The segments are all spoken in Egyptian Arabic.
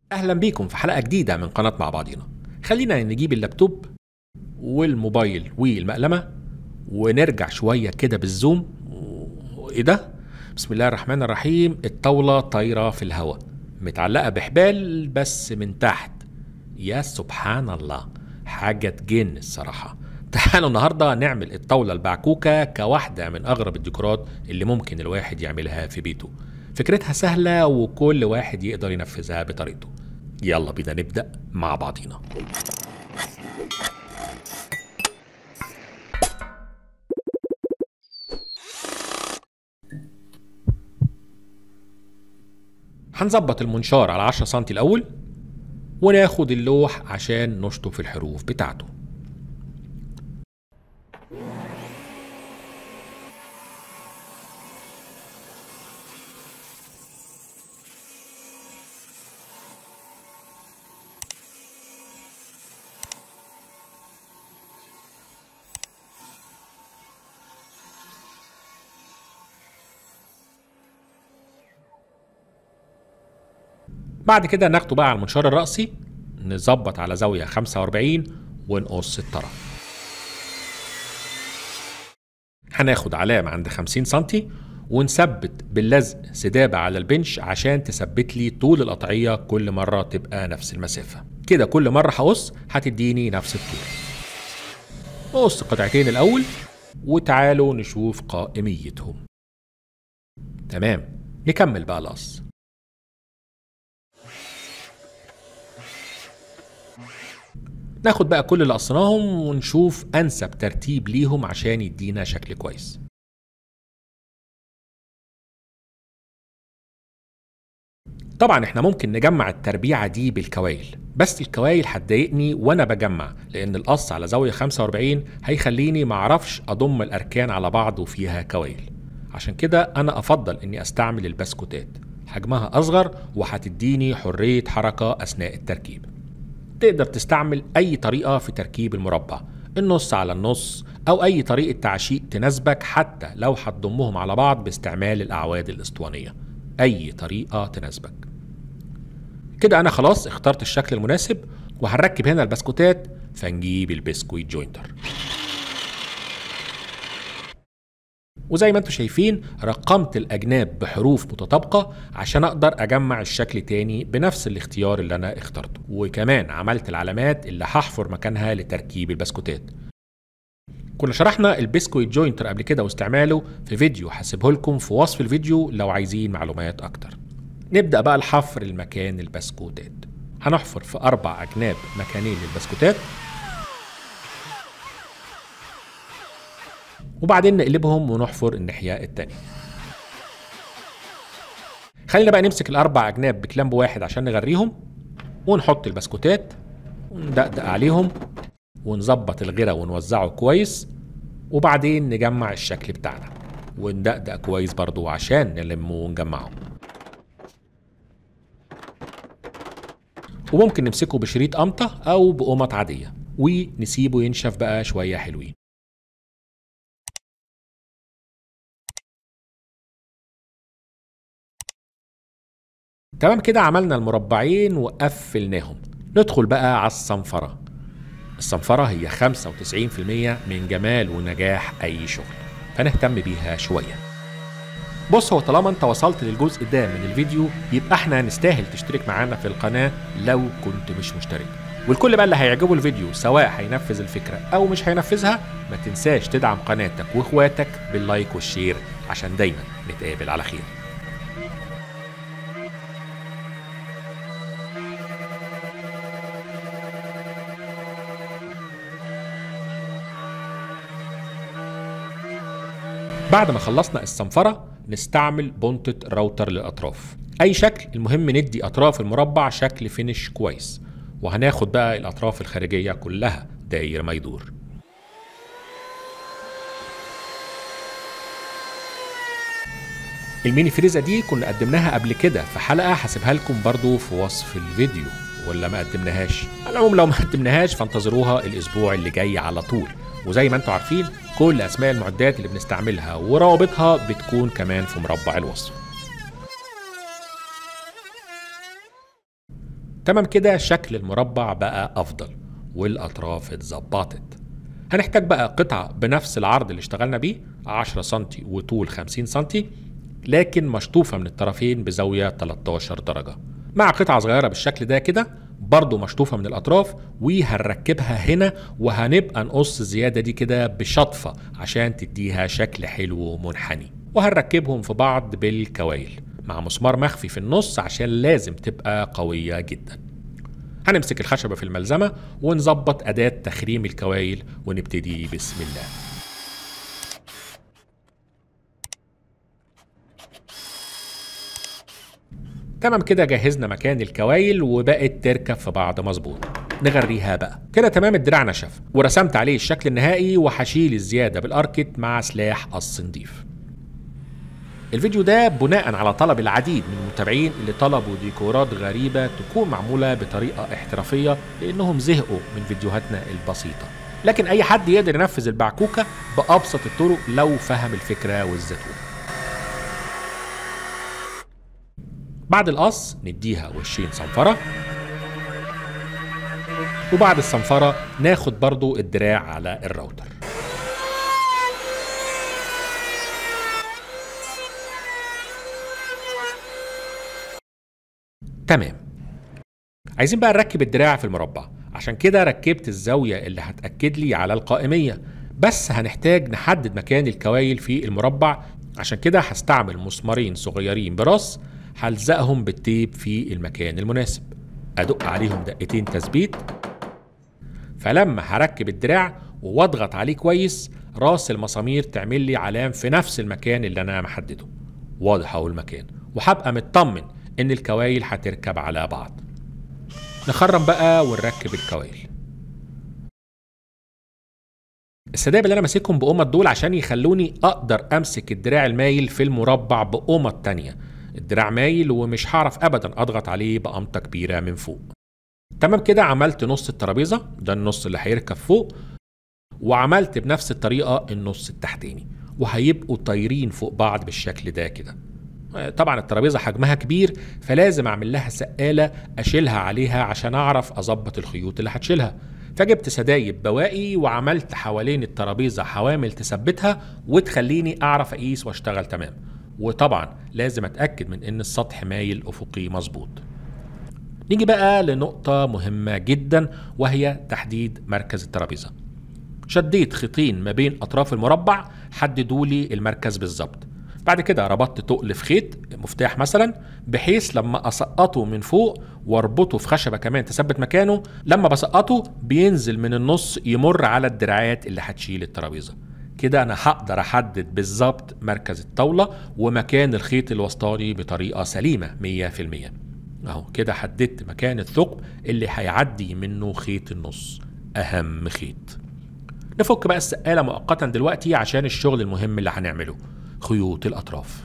اهلا بيكم في حلقه جديده من قناه مع بعضينا خلينا نجيب اللابتوب والموبايل والمقلمه ونرجع شويه كده بالزوم ايه ده بسم الله الرحمن الرحيم الطاوله طايره في الهواء متعلقه بحبال بس من تحت يا سبحان الله حاجه تجن الصراحه تعالوا النهارده نعمل الطاوله البعكوكه كواحده من اغرب الديكورات اللي ممكن الواحد يعملها في بيته فكرتها سهله وكل واحد يقدر ينفذها بطريقته يلا بينا نبدا مع بعضينا هنظبط المنشار على 10 سم الاول وناخد اللوح عشان نشطف الحروف بتاعته بعد كده ناخده بقى على المنشار الرأسي نظبط على زاوية 45 ونقص الطرف هناخد علامة عند 50 سنتي ونثبت باللزق سدابة على البنش عشان تثبت لي طول القطعية كل مرة تبقى نفس المسافة كده كل مرة هقص هتديني نفس الطول نقص قطعتين الأول وتعالوا نشوف قائميتهم تمام نكمل بقى القص ناخد بقى كل اللي قصيناهم ونشوف انسب ترتيب ليهم عشان يدينا شكل كويس طبعا احنا ممكن نجمع التربيعة دي بالكوايل بس الكوايل هتضايقني وانا بجمع لان القص على زاوية 45 هيخليني معرفش اضم الاركان على بعض وفيها كوايل عشان كده انا افضل اني استعمل البسكوتات حجمها اصغر وهتديني حرية حركة اثناء التركيب تقدر تستعمل أي طريقة في تركيب المربع النص على النص أو أي طريقة تعشيق تناسبك حتى لو هتضمهم على بعض باستعمال الأعواد الأسطوانية أي طريقة تناسبك كده أنا خلاص اخترت الشكل المناسب وهنركب هنا البسكوتات فنجيب البسكويت جوينتر وزي ما انتم شايفين رقمت الاجناب بحروف متطابقه عشان اقدر اجمع الشكل تاني بنفس الاختيار اللي انا اخترته وكمان عملت العلامات اللي هحفر مكانها لتركيب البسكوتات كنا شرحنا البسكويت جوينتر قبل كده واستعماله في فيديو هسيبه لكم في وصف الفيديو لو عايزين معلومات اكتر نبدا بقى الحفر المكان البسكوتات هنحفر في اربع اجناب مكانين للبسكوتات وبعدين نقلبهم ونحفر الناحية التانية خلينا بقى نمسك الأربع أجناب بكلامب واحد عشان نغريهم ونحط البسكوتات وندقدق عليهم ونظبط الغرة ونوزعه كويس وبعدين نجمع الشكل بتاعنا وندقدق كويس برضو عشان نلمه ونجمعه وممكن نمسكه بشريط قمطة أو بقمط عادية ونسيبه ينشف بقى شوية حلوين تمام كده عملنا المربعين وقفلناهم ندخل بقى على الصنفرة الصنفرة هي 95% من جمال ونجاح أي شغل فنهتم بيها شوية بص هو طالما انت وصلت للجزء ده من الفيديو يبقى احنا نستاهل تشترك معانا في القناة لو كنت مش مشترك والكل بقى اللي هيعجبه الفيديو سواء هينفذ الفكرة أو مش هينفذها ما تنساش تدعم قناتك واخواتك باللايك والشير عشان دايما نتقابل على خير بعد ما خلصنا الصنفرة نستعمل بونتة الراوتر للأطراف أي شكل المهم ندي أطراف المربع شكل فينش كويس وهناخد بقى الأطراف الخارجية كلها داير ما يدور الميني فريزة دي كنا قدمناها قبل كده في حلقة هسيبها لكم برضو في وصف الفيديو ولا ما قدمناهاش على العموم لو ما قدمناهاش فانتظروها الأسبوع اللي جاي على طول وزي ما انتم عارفين كل اسماء المعدات اللي بنستعملها وروابطها بتكون كمان في مربع الوصف تمام كده شكل المربع بقى افضل والاطراف اتظبطت هنحتاج بقى قطعة بنفس العرض اللي اشتغلنا بيه 10 سم وطول 50 سم لكن مشطوفة من الطرفين بزاوية 13 درجة مع قطعة صغيرة بالشكل ده كده برضو مشطوفة من الأطراف وهنركبها هنا وهنبقى نقص الزيادة دي كده بشطفة عشان تديها شكل حلو ومنحني وهنركبهم في بعض بالكوايل مع مسمار مخفي في النص عشان لازم تبقى قوية جدا هنمسك الخشبة في الملزمة ونظبط أداة تخريم الكوايل ونبتدي بسم الله تمام كده جهزنا مكان الكوايل وبقت تركب في بعض مظبوط نغريها بقى كده تمام الدراع نشف ورسمت عليه الشكل النهائي وهشيل الزيادة بالأركت مع سلاح قص نضيف الفيديو ده بناء على طلب العديد من المتابعين اللي طلبوا ديكورات غريبة تكون معمولة بطريقة احترافية لأنهم زهقوا من فيديوهاتنا البسيطة لكن أي حد يقدر ينفذ البعكوكة بأبسط الطرق لو فهم الفكرة والزتونة بعد القص نديها وشين صنفرة وبعد الصنفرة ناخد برضو الدراع على الراوتر تمام عايزين بقى نركب الدراع في المربع عشان كده ركبت الزاوية اللي هتأكد لي على القائمية بس هنحتاج نحدد مكان الكوايل في المربع عشان كده هستعمل مسمارين صغيرين براس هلزقهم بالتيب في المكان المناسب ادق عليهم دقتين تثبيت فلما هركب الدراع واضغط عليه كويس راس المسامير تعمل لي علام في نفس المكان اللي انا محدده واضح اهو المكان وهبقى مطمن ان الكوايل هتركب على بعض نخرم بقى ونركب الكوايل السداب اللي انا ماسكهم بقمط دول عشان يخلوني اقدر امسك الدراع المايل في المربع بقمط تانية الدراع مايل ومش هعرف ابدا اضغط عليه بقمطة كبيرة من فوق تمام كده عملت نص الترابيزة ده النص اللي هيركب فوق وعملت بنفس الطريقة النص التحتاني وهيبقوا طايرين فوق بعض بالشكل ده كده طبعا الترابيزه حجمها كبير فلازم اعمل لها سقاله اشيلها عليها عشان اعرف اظبط الخيوط اللي هتشيلها فجبت سدايب بواقي وعملت حوالين الترابيزه حوامل تثبتها وتخليني اعرف اقيس واشتغل تمام وطبعا لازم اتاكد من ان السطح مايل افقي مظبوط نيجي بقى لنقطة مهمة جدا وهي تحديد مركز الترابيزة شديت خيطين ما بين أطراف المربع حددوا لي المركز بالظبط بعد كده ربطت تقل في خيط مفتاح مثلا بحيث لما اسقطه من فوق واربطه في خشبه كمان تثبت مكانه لما بسقطه بينزل من النص يمر على الدراعات اللي هتشيل الترابيزه كده انا هقدر احدد بالظبط مركز الطاوله ومكان الخيط الوسطاني بطريقه سليمه 100% اهو كده حددت مكان الثقب اللي هيعدي منه خيط النص اهم خيط نفك بقى السقاله مؤقتا دلوقتي عشان الشغل المهم اللي هنعمله خيوط الأطراف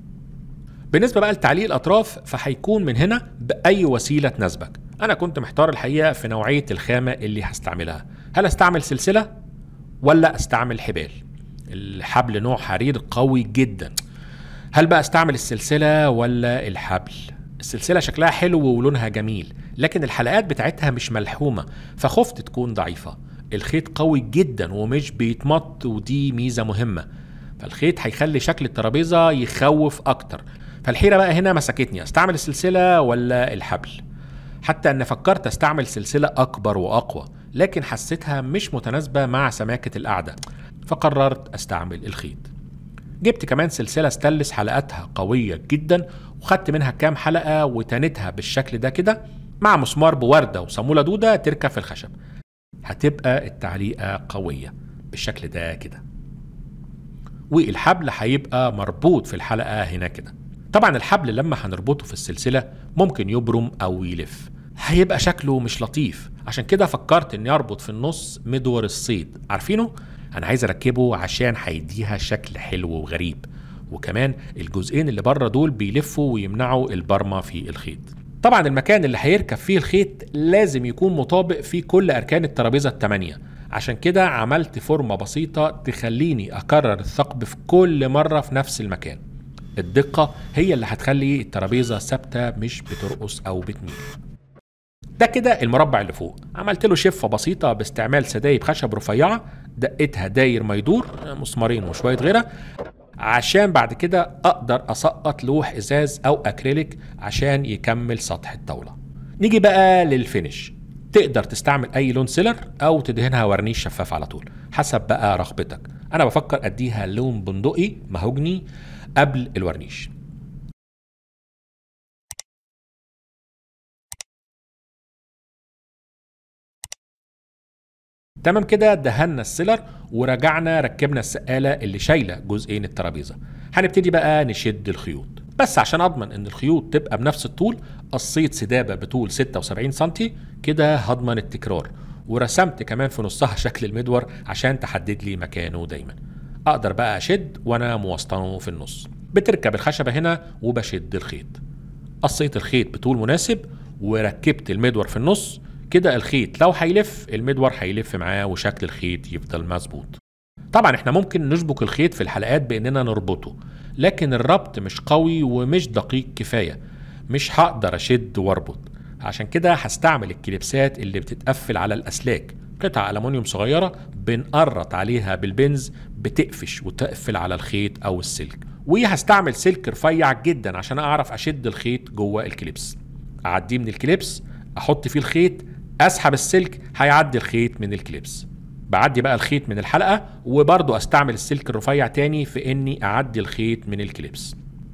بالنسبة بقى لتعليق الأطراف فهيكون من هنا بأي وسيلة تناسبك أنا كنت محتار الحقيقة في نوعية الخامة اللي هستعملها هل أستعمل سلسلة ولا أستعمل حبال الحبل نوع حرير قوي جدا هل بقى أستعمل السلسلة ولا الحبل السلسلة شكلها حلو ولونها جميل لكن الحلقات بتاعتها مش ملحومة فخفت تكون ضعيفة الخيط قوي جدا ومش بيتمط ودي ميزة مهمة فالخيط هيخلي شكل الترابيزه يخوف اكتر فالحيره بقى هنا مسكتني استعمل السلسله ولا الحبل حتى ان فكرت استعمل سلسله اكبر واقوى لكن حسيتها مش متناسبه مع سماكه القعده فقررت استعمل الخيط جبت كمان سلسلة ستانلس حلقاتها قوية جدا وخدت منها كام حلقة وتنتها بالشكل ده كده مع مسمار بوردة وصامولة دودة تركب في الخشب هتبقى التعليقة قوية بالشكل ده كده والحبل هيبقى مربوط في الحلقه هنا كده طبعا الحبل لما هنربطه في السلسله ممكن يبرم او يلف هيبقى شكله مش لطيف عشان كده فكرت اني اربط في النص مدور الصيد عارفينه انا عايز اركبه عشان هيديها شكل حلو وغريب وكمان الجزئين اللي بره دول بيلفوا ويمنعوا البرمه في الخيط طبعا المكان اللي هيركب فيه الخيط لازم يكون مطابق في كل اركان الترابيزه الثمانيه عشان كده عملت فورمة بسيطة تخليني أكرر الثقب في كل مرة في نفس المكان الدقة هي اللي هتخلي الترابيزة ثابتة مش بترقص أو بتميل ده كده المربع اللي فوق عملت له شفه بسيطه باستعمال سدايب خشب رفيعه دقتها داير ما يدور مسمارين وشويه غيره عشان بعد كده اقدر اسقط لوح ازاز او اكريليك عشان يكمل سطح الطاوله نيجي بقى للفينش تقدر تستعمل اي لون سيلر او تدهنها ورنيش شفاف على طول حسب بقى رغبتك انا بفكر اديها لون بندقي مهوجني قبل الورنيش تمام كده دهنا السيلر ورجعنا ركبنا السقالة اللي شايلة جزئين الترابيزة هنبتدي بقى نشد الخيوط بس عشان اضمن ان الخيوط تبقى بنفس الطول قصيت سدابة بطول 76 سنتي كده هضمن التكرار ورسمت كمان في نصها شكل المدور عشان تحدد لي مكانه دايما اقدر بقى اشد وانا موسطنه في النص بتركب الخشبة هنا وبشد الخيط قصيت الخيط بطول مناسب وركبت المدور في النص كده الخيط لو هيلف المدور هيلف معاه وشكل الخيط يفضل مظبوط طبعا احنا ممكن نشبك الخيط في الحلقات باننا نربطه لكن الربط مش قوي ومش دقيق كفايه مش هقدر اشد واربط عشان كده هستعمل الكليبسات اللي بتتقفل على الاسلاك قطع ألمونيوم صغيرة بنقرط عليها بالبنز بتقفش وتقفل على الخيط أو السلك وهستعمل سلك رفيع جدا عشان أعرف أشد الخيط جوه الكليبس أعديه من الكليبس أحط فيه الخيط اسحب السلك هيعدي الخيط من الكليبس بعدي بقى الخيط من الحلقه وبرضه استعمل السلك الرفيع تاني في اني اعدي الخيط من الكليبس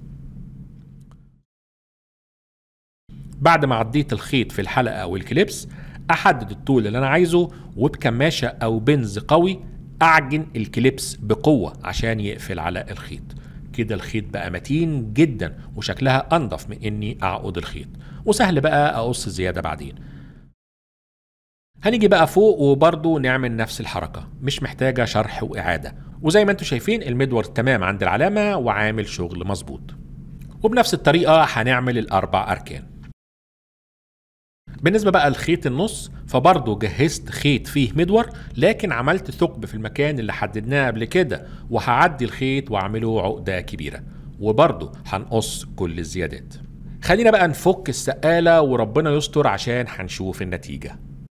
بعد ما عديت الخيط في الحلقه او الكليبس احدد الطول اللي انا عايزه وبكماشه او بنز قوي اعجن الكليبس بقوه عشان يقفل على الخيط كده الخيط بقى متين جدا وشكلها انضف من اني اعقد الخيط وسهل بقى اقص زياده بعدين هنيجي بقى فوق وبرضه نعمل نفس الحركة مش محتاجة شرح وإعادة وزي ما انتم شايفين المدور تمام عند العلامة وعامل شغل مظبوط وبنفس الطريقة هنعمل الأربع أركان بالنسبة بقى لخيط النص فبرضه جهزت خيط فيه مدور لكن عملت ثقب في المكان اللي حددناه قبل كده وهعدي الخيط واعمله عقدة كبيرة وبرضه هنقص كل الزيادات خلينا بقى نفك السقالة وربنا يستر عشان هنشوف النتيجة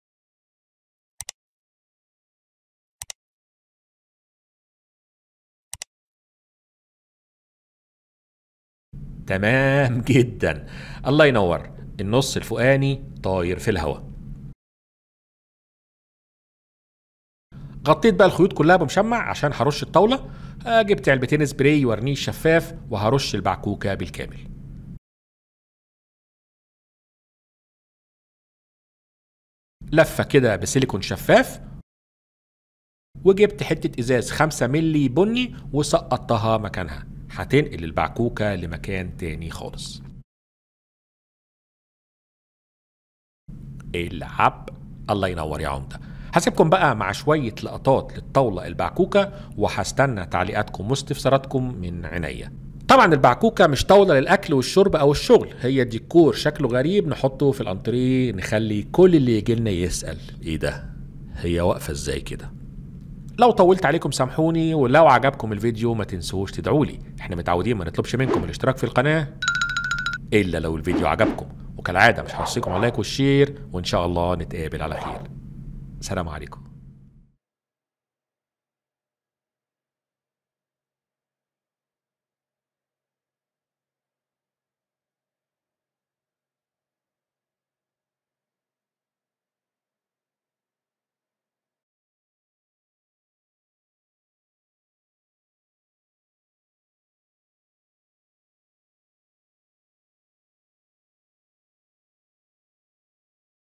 تمام جدا الله ينور النص الفوقاني طاير في الهواء غطيت بقى الخيوط كلها بمشمع عشان هرش الطاولة آه، جبت علبتين سبراي ورنيش شفاف وهرش البعكوكة بالكامل لفة كده بسيليكون شفاف وجبت حتة ازاز 5 ملي بني وسقطتها مكانها هتنقل البعكوكة لمكان تاني خالص العب الله ينور يا عمدة هسيبكم بقى مع شوية لقطات للطاولة البعكوكة وهستنى تعليقاتكم واستفساراتكم من عينيا طبعا البعكوكة مش طاولة للأكل والشرب أو الشغل هي ديكور شكله غريب نحطه في الأنتريه نخلي كل اللي يجيلنا يسأل إيه ده هي واقفة إزاي كده لو طولت عليكم سامحوني ولو عجبكم الفيديو ما تنسوش تدعولي احنا متعودين ما نطلبش منكم الاشتراك في القناة الا لو الفيديو عجبكم وكالعادة مش هوصيكم على اللايك والشير وان شاء الله نتقابل على خير سلام عليكم